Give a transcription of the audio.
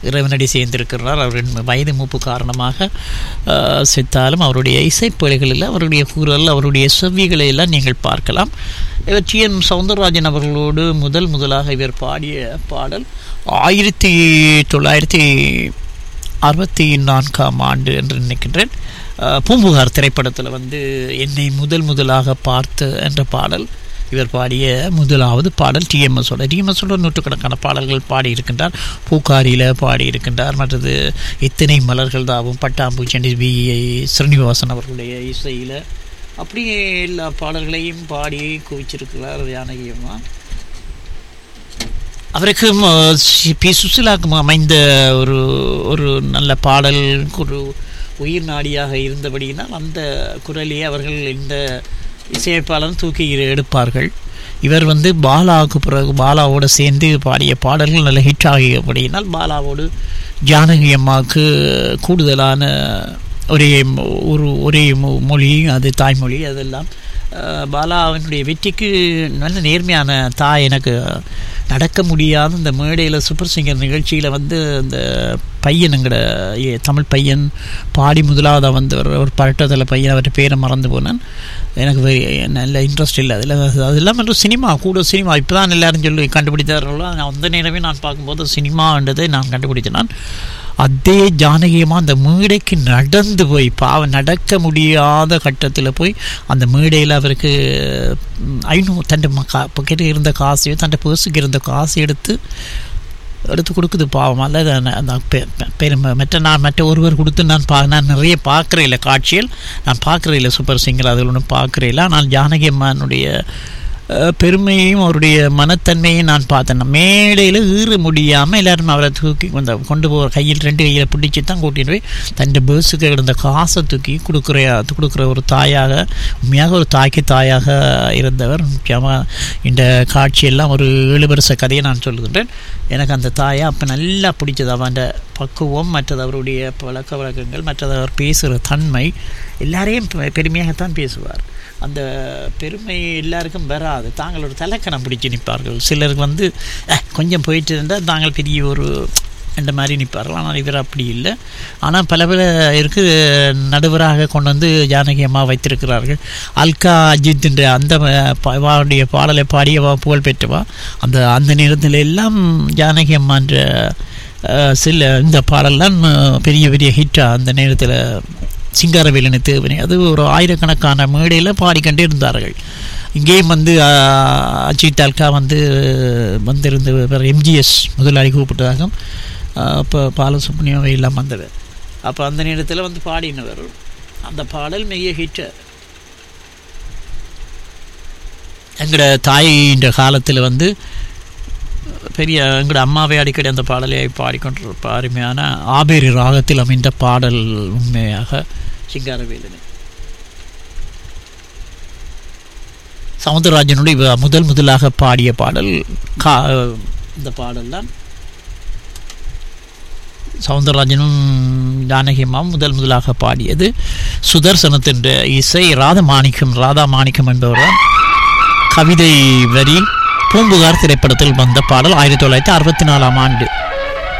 இறைவனடி சேர்ந்திருக்கிறார் அவரின் வயது மூப்பு காரணமாக அஹ், செத்தாலும் அவருடைய இசைப்பொழிகளில் அவருடைய குரல் அவருடைய செவ்விகளை எல்லாம் நீங்கள் பார்க்கலாம் இவர் டி எம் சவுந்தரராஜன் அவர்களோடு முதல் முதலாக இவர் பாடிய பாடல் ஆயிரத்தி தொள்ளாயிரத்தி அறுபத்தி நான்காம் ஆண்டு என்று நினைக்கின்றேன் அஹ், பூம்புகார் திரைப்படத்தில் வந்து என்னை முதல் முதலாக பார்த்து என்ற பாடல் இவர் பாடிய முதலாவது பாடல் டிஎம்எஸோட டிஎம்எஸோட நூற்றுக்கணக்கான பாடல்கள் பாடியிருக்கின்றார் பூக்காரியில் பாடியிருக்கின்றார் மற்றது இத்தனை மலர்கள் தாவும் பட்டாம்பூச்செண்டி வி ஸ்ரீனிவாசன் அவர்களுடைய இசையில் அப்படியே எல்லா பாடல்களையும் பாடி குவிச்சிருக்கிறார் ஜானகியம்மா அவருக்கு ம, சி- பி சுசிலாக்கு அமைந்த ஒரு ஒரு நல்ல பாடல் ஒரு உயிர் நாடியாக இருந்தபடியினால் அந்த குரலையே அவர்கள் இந்த இசையமைப்பாளர் தூக்கி எடுப்பார்கள் இவர் வந்து பாலாவுக்கு பிறகு பாலாவோடு சேர்ந்து பாடிய பாடல்கள் நல்ல ஹிட் ஆகியபடியினால் பாலாவோடு ஜானகி அம்மாவுக்கு கூடுதலான ஒரே மொ- ஒரு ஒரே மொ- மொழி அது தாய்மொழி அதெல்லாம் அஹ், பாலாவினுடைய வெற்றிக்கு நல்ல நேர்மையான தாய் எனக்கு நடக்க முடியாத இந்த மேடையில் சூப்பர் சிங்கர் நிகழ்ச்சியில் வந்து இந்த பையன் எங்கட ஏ- தமிழ் பையன் பாடி முதலாவது வந்தவர் ஒரு பரட்டத்தில் பையன் அவர்கிட்ட பேரை மறந்து போனேன் எனக்கு வே- நல்ல இன்ட்ரெஸ்ட் இல்லை அதில் அது இல்லாமல் சினிமா கூட சினிமா இப்போ தான் எல்லாரும் சொல்லி கண்டுபிடித்தார்களோ அந்த நேரமே நான் பார்க்கும்போது சினிமான்றதை நான் கண்டுபிடிச்சேன் நான் அதே ஜானகியமாக அந்த மேடைக்கு நடந்து போய் பாவம் நடக்க முடியாத கட்டத்தில் போய் அந்த மேடையில் அவருக்கு ம், ஐநூறு தன் பக்கெட்டு இருந்த காசையும் தன் பர்ஸுக்கு இருந்த காசு எடுத்து எடுத்து கொடுக்குது பாவம் அல்ல அது அந்த- அந்த பெ- பெ- பெருமை மற்ற நான் மற்ற ஒருவர் கொடுத்து நான் பா நான் நிறைய பார்க்குறேன் இல்லை காட்சிகள் நான் பார்க்குறேன் இல்லை சூப்பர் சிங்கர் அதில் ஒன்றும் பார்க்குறேன் இல்லை ஆனால் ஜானகி அம்மானுடைய அஹ், பெருமையும் அவருடைய மனத்தன்மையும் நான் பார்த்தேன் நான் மேடையில் ஈற முடியாமல் எல்லாரும் அவரை தூக்கி கொண்ட கொண்டு போகிற கையில் ரெண்டு கையில் பிடிச்சி தான் கூட்டிட்டு போய் தன் பேர்ஸுக்கு இருந்த காசை தூக்கி கொடுக்குற கொடுக்குற ஒரு தாயாக உண்மையாக ஒரு தாய்க்கு தாயாக இருந்தவர் முக்கியமாக இந்த காட்சியெல்லாம் ஒரு ஏழு வருஷ கதையை நான் சொல்லுகின்றேன் எனக்கு அந்த தாயை அப்போ நல்லா பிடிச்சது அவன் பக்குவம் மற்றது அவருடைய பழக்க வழக்கங்கள் மற்றது அவர் பேசுகிற தன்மை எல்லாரையும் பெ- பெருமையாகத்தான் பேசுவார் அந்த பெருமை எல்லாருக்கும் வராது தாங்கள் ஒரு தலக்கணம் பிடிச்சு நிற்பார்கள் சிலருக்கு வந்து "அஹ், கொஞ்சம் போயிட்டு இருந்தால் தாங்கள் பெரிய ஒரு இந்த மாதிரி நிற்பார்கள் ஆனால் இவர் அப்படி இல்லை ஆனால் பல பல இருக்கு நடுவராக கொண்டு வந்து ஜானகி அம்மா வைத்திருக்கிறார்கள் அல்கா அஜித் என்ற அந்த ப- அவருடைய பாடலை பாடியவா புகழ் பெற்றவா அந்த அந்த நேரத்தில் எல்லாம் ஜானகி அம்மா என்ற அஹ், சில இந்த பாடல்லாம் அஹ், பெரிய பெரிய ஹிட்டாக அந்த நேரத்தில் சிங்காரவேலனை தேவனே அது ஒரு ஆயிரக்கணக்கான மேடையில் பாடிக்கொண்டே இருந்தார்கள் இங்கேயும் வந்து அஹ், அஜித் அல்கா வந்து வந்திருந்த எம்ஜிஎஸ் முதலாளி கூப்பிட்டதாக அப்போ பாலசுப்ரமணியம் எல்லாம் வந்தவர் அப்போ அந்த நேரத்தில் வந்து பாடினவர் அந்த பாடல் மிக ஹிட்டு எங்களோட தாயின்ற காலத்தில் வந்து பெரிய எங்களோட அம்மாவை அடிக்கடி அந்த பாடலை பாடிக்கொண்டிருப்ப அருமையான ஆபேரி ராகத்தில் அமைந்த பாடல் உண்மையாக சிங்காரவேலனை சவுந்தரராஜனுடைய இவ முதல் முதலாக பாடிய பாடல் கா இந்த பாடல் தான் சவுந்தரராஜனும் ஜானகியம்மாவும் முதல் முதலாக பாடியது சுதர்சனத்தின் இசை ராதமாணிக்கம் ராதா மாணிக்கம் என்பவர் கவிதை வரி பூம்புகார் திரைப்படத்தில் வந்த பாடல் ஆயிரத்தி தொள்ளாயிரத்தி அறுபத்தி நாலாம் ஆண்டு